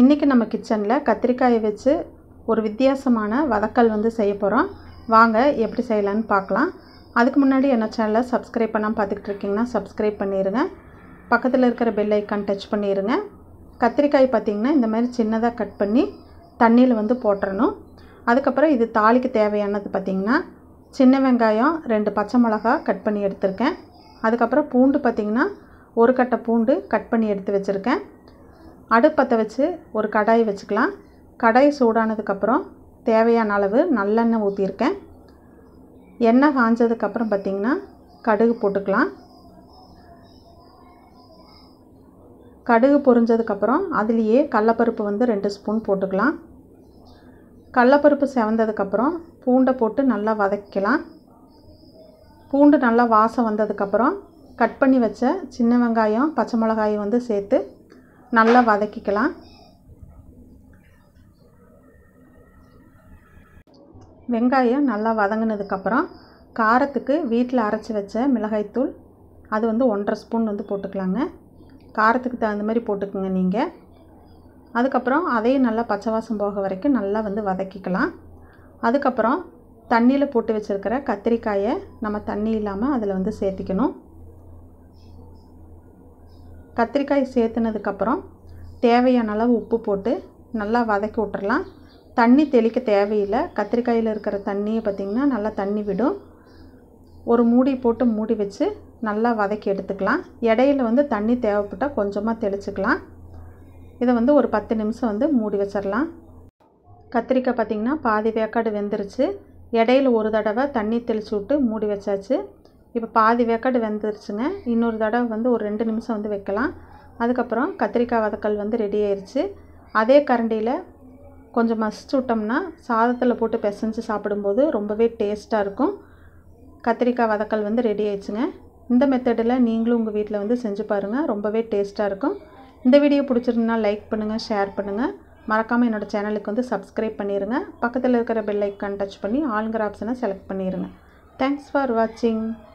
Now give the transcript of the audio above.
இன்றைக்கி நம்ம கிச்சனில் கத்திரிக்காயை வச்சு ஒரு வித்தியாசமான வதக்கல் வந்து செய்ய போகிறோம் வாங்க எப்படி செய்யலான்னு பார்க்கலாம் அதுக்கு முன்னாடி என்ன சேனலை சப்ஸ்கிரைப் பண்ணாமல் பார்த்துக்கிட்டு இருக்கீங்கன்னா சப்ஸ்கிரைப் பண்ணிடுங்க பக்கத்தில் இருக்கிற பெல் ஐக்கான் டச் பண்ணிடுங்க கத்திரிக்காய் பார்த்திங்கன்னா இந்த மாதிரி சின்னதாக கட் பண்ணி தண்ணியில் வந்து போட்டுறணும் அதுக்கப்புறம் இது தாளிக்கு தேவையானது பார்த்திங்கன்னா சின்ன வெங்காயம் ரெண்டு பச்சை மிளகா கட் பண்ணி எடுத்திருக்கேன் அதுக்கப்புறம் பூண்டு பார்த்திங்கன்னா ஒரு கட்டை பூண்டு கட் பண்ணி எடுத்து வச்சுருக்கேன் அடுப்பத்தை வச்சு ஒரு கடாய் வச்சுக்கலாம் கடாய் சூடானதுக்கப்புறம் தேவையான அளவு நல்லெண்ணெய் ஊற்றிருக்கேன் எண்ணெய் காஞ்சதுக்கப்புறம் பார்த்திங்கன்னா கடுகு போட்டுக்கலாம் கடுகு பொரிஞ்சதுக்கப்புறம் அதுலேயே கடலப்பருப்பு வந்து ரெண்டு ஸ்பூன் போட்டுக்கலாம் கடலப்பருப்பு செவந்ததுக்கப்புறம் பூண்டை போட்டு நல்லா வதக்கலாம் பூண்டு நல்லா வாசம் வந்ததுக்கப்புறம் கட் பண்ணி வச்ச சின்ன வெங்காயம் பச்சை மிளகாயும் வந்து சேர்த்து நல்லா வதக்கிக்கலாம் வெங்காயம் நல்லா வதங்கினதுக்கப்புறம் காரத்துக்கு வீட்டில் அரைச்சி வச்ச மிளகாய்த்தூள் அது வந்து ஒன்றரை ஸ்பூன் வந்து போட்டுக்கலாங்க காரத்துக்கு தகுந்த மாதிரி போட்டுக்குங்க நீங்கள் அதுக்கப்புறம் அதையும் நல்லா பச்சை வாசம் போக வரைக்கும் நல்லா வந்து வதக்கிக்கலாம் அதுக்கப்புறம் தண்ணியில் போட்டு வச்சுருக்கிற கத்திரிக்காயை நம்ம தண்ணி இல்லாமல் அதில் வந்து சேர்த்திக்கணும் கத்திரிக்காய் சேர்த்துனதுக்கப்புறம் தேவையான அளவு உப்பு போட்டு நல்லா வதக்கி விட்டுறலாம் தண்ணி தெளிக்க தேவையில்லை கத்திரிக்காயில் இருக்கிற தண்ணியை பார்த்திங்கன்னா நல்லா தண்ணி விடும் ஒரு மூடி போட்டு மூடி வச்சு நல்லா வதக்கி எடுத்துக்கலாம் இடையில வந்து தண்ணி தேவைப்பட்டால் கொஞ்சமாக தெளிச்சுக்கலாம் இதை வந்து ஒரு பத்து நிமிஷம் வந்து மூடி வச்சிடலாம் கத்திரிக்காய் பார்த்திங்கன்னா பாதி வேக்காடு வெந்துருச்சு இடையில ஒரு தடவை தண்ணி தெளித்து விட்டு மூடி வச்சாச்சு இப்போ பாதி வேக்காடு வெந்துருச்சுங்க இன்னொரு தடவை வந்து ஒரு ரெண்டு நிமிஷம் வந்து வைக்கலாம் அதுக்கப்புறம் கத்திரிக்காய் வதக்கல் வந்து ரெடி ஆயிடுச்சு அதே கரண்டியில் கொஞ்சம் மசிச்சு விட்டோம்னா சாதத்தில் போட்டு பிசைஞ்சு சாப்பிடும்போது ரொம்பவே டேஸ்ட்டாக இருக்கும் கத்திரிக்காய் வதக்கல் வந்து ரெடி ஆயிடுச்சுங்க இந்த மெத்தடில் நீங்களும் உங்கள் வீட்டில் வந்து செஞ்சு பாருங்கள் ரொம்பவே டேஸ்ட்டாக இருக்கும் இந்த வீடியோ பிடிச்சிருந்தா லைக் பண்ணுங்கள் ஷேர் பண்ணுங்கள் மறக்காமல் என்னோடய சேனலுக்கு வந்து சப்ஸ்கிரைப் பண்ணிடுங்க பக்கத்தில் இருக்கிற பெல் ஐக்கான் டச் பண்ணி ஆளுங்கிற ஆப்ஷனை செலக்ட் பண்ணிடுங்க தேங்க்ஸ் ஃபார் வாட்சிங்